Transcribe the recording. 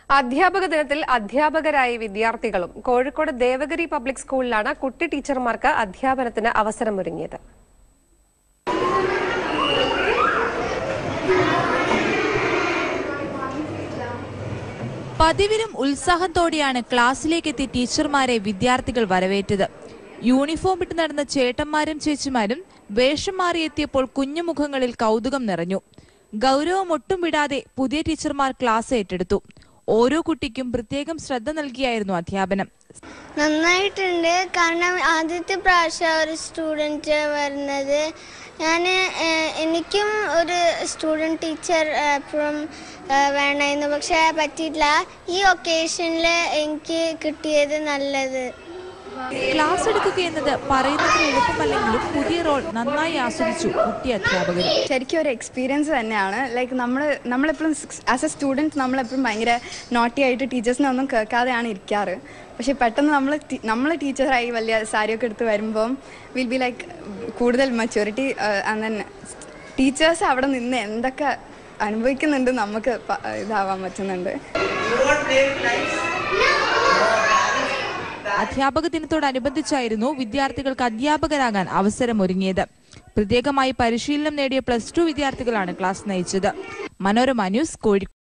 അധ്യാപക ദിനത്തിൽ അധ്യാപകരായ വിദ്യാർത്ഥികളും കോഴിക്കോട് ദേവഗിരി പബ്ലിക് സ്കൂളിലാണ് കുട്ടി ടീച്ചർമാർക്ക് അധ്യാപനത്തിന് അവസരമൊരുങ്ങിയത് പതിവിലും ഉത്സാഹത്തോടെയാണ് ക്ലാസ്സിലേക്ക് എത്തിയ ടീച്ചർമാരെ വിദ്യാർത്ഥികൾ വരവേറ്റത് യൂണിഫോം ഇട്ട് നടന്ന ചേട്ടന്മാരും ചേച്ചിമാരും വേഷം മാറിയെത്തിയപ്പോൾ കുഞ്ഞുമുഖങ്ങളിൽ കൗതുകം നിറഞ്ഞു ഗൗരവം ഒട്ടും വിടാതെ പുതിയ ടീച്ചർമാർ ക്ലാസ് ഏറ്റെടുത്തു ഓരോ കുട്ടിക്കും പ്രത്യേകം ശ്രദ്ധ നൽകിയായിരുന്നു അധ്യാപനം നന്നായിട്ടുണ്ട് കാരണം ആദ്യത്തെ പ്രാവശ്യം ഒരു സ്റ്റുഡൻറ്റ് വരുന്നത് ഞാൻ എനിക്കും ഒരു സ്റ്റുഡൻറ് ടീച്ചർ എപ്പോഴും വേണമായിരുന്നു പക്ഷെ പറ്റിയിട്ടില്ല ഈ ഒക്കേഷനിൽ എനിക്ക് കിട്ടിയത് നല്ലത് ക്ലാസ് എടുക്കുക എന്നത് പറയുന്നതിന് എളുപ്പമല്ലെങ്കിലും പുതിയ റോൾ നന്നായി ആസ്വദിച്ചു കുട്ടി അധ്യാപകർ ശരിക്കും ഒരു എക്സ്പീരിയൻസ് തന്നെയാണ് ലൈക്ക് നമ്മൾ നമ്മളെപ്പോഴും ആസ് എ സ്റ്റുഡൻറ്റ് നമ്മളെപ്പോഴും ഭയങ്കര നോട്ടി ആയിട്ട് ടീച്ചേഴ്സിനെ ഒന്നും കേൾക്കാതെയാണ് ഇരിക്കാറ് പക്ഷെ പെട്ടെന്ന് നമ്മൾ നമ്മൾ ടീച്ചറായി വലിയ സാരിയൊക്കെ എടുത്ത് വരുമ്പം വിൽ ബി ലൈക്ക് കൂടുതൽ മെച്യൂരിറ്റി തന്നെ ടീച്ചേഴ്സ് അവിടെ നിന്ന് എന്തൊക്കെ അനുഭവിക്കുന്നുണ്ട് നമുക്ക് പ- ഇതാവാൻ പറ്റുന്നുണ്ട് അധ്യാപക ദിനത്തോടനുബന്ധിച്ചായിരുന്നു വിദ്യാർത്ഥികൾക്ക് അധ്യാപകരാകാൻ അവസരമൊരുങ്ങിയത് പ്രത്യേകമായി പരിശീലനം നേടിയ പ്ലസ് ടു വിദ്യാർത്ഥികളാണ് ക്ലാസ് നയിച്ചത് മനോരമ ന്യൂസ് കോഴിക്കോട്